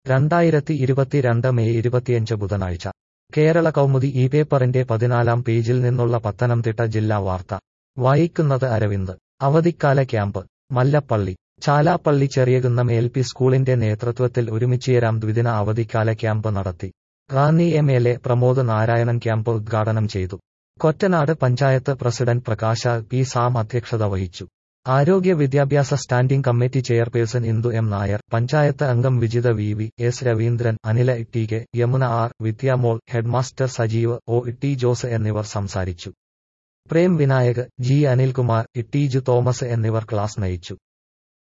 രണ്ടായിരത്തി ഇരുപത്തിരണ്ട് മെയ് ഇരുപത്തിയഞ്ച് ബുധനാഴ്ച കേരള കൗമുദി ഈ പേപ്പറിന്റെ പതിനാലാം പേജിൽ നിന്നുള്ള പത്തനംതിട്ട ജില്ലാ വാർത്ത വായിക്കുന്നത് അരവിന്ദ് അവധിക്കാല camp Mallappally Chalappally Cheriyakunnam L P സ്കൂളിന്റെ നേതൃത്വത്തിൽ ഒരുമിച്ചുചേരാം ദ്വിദിന അവധിക്കാല ക്യാമ്പ് നടത്തി Ranni M L A Pramod Narayanan camp ഉദ്ഘാടനം ചെയ്തു Kottanad panchayat president Prakash P Sam അധ്യക്ഷത വഹിച്ചു ആരോഗ്യ വിദ്യാഭ്യാസ standing committee chairperson Indu M Nair panchayat അംഗം Vijitha V V S Raveendran Anila T K Yamuna R Vidyamol headmaster Sajeev O T Jose എന്നിവർ സംസാരിച്ചു Prem Vinayak G Anilkumar Tiju Thomas എന്നിവർ ക്ലാസ് നയിച്ചു